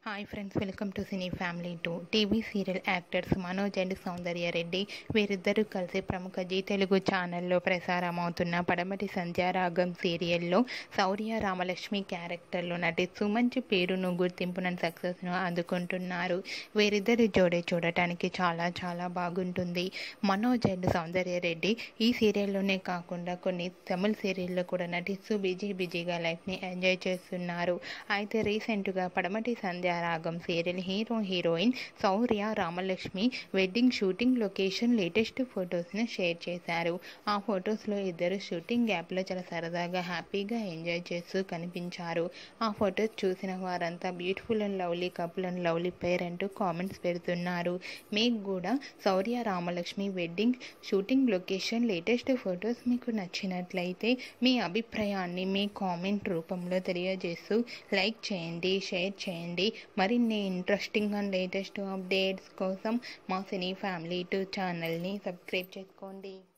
hi friends welcome to cine family two TV serial actors Manoj and Soundarya Reddy వీరిద్దరూ కలిసి ప్రముఖ G Telugu ఛానల్లో ప్రసారమవుతున్న పడమటి సంధ్యారాగం సీరియల్లో శౌర్య రామలక్ష్మి క్యారెక్టర్లో నటిస్తూ మంచి పేరును గుర్తింపును సక్సెస్ను అందుకుంటున్నారు వీరిద్దరి జోడే చూడటానికి చాలా చాలా బాగుంటుంది మనోజ్ అండ్ సౌందర్య రెడ్డి ఈ సీరియల్లోనే కాకుండా కొన్ని తమిళ సీరియల్లో కూడా నటిస్తూ బిజీ బిజీగా లైఫ్ని ఎంజాయ్ చేస్తున్నారు అయితే రీసెంట్గా Padamati Sandhya Ragam serial hero heroine Shourya Ramalakshmi wedding shooting location latest ఫొటోస్ని షేర్ చేశారు ఆ ఫొటోస్లో ఇద్దరు షూటింగ్ గ్యాప్లో చాలా సరదాగా హ్యాపీగా ఎంజాయ్ చేస్తూ కనిపించారు ఆ ఫొటోస్ చూసిన వారంతా beautiful and lovely couple and lovely pair అంటూ కామెంట్స్ పెడుతున్నారు మీకు కూడా Shourya Ramalakshmi wedding shooting location latest photos మీకు నచ్చినట్లయితే మీ అభిప్రాయాన్ని మీ కామెంట్ రూపంలో తెలియజేస్తూ లైక్ చేయండి షేర్ చేయండి మరిన్ని ఇంట్రెస్టింగ్ అండ్ లేటెస్ట్ అప్డేట్స్ కోసం మా సినీ ఫ్యామిలీ టూ ఛానల్ని సబ్స్క్రైబ్ చేసుకోండి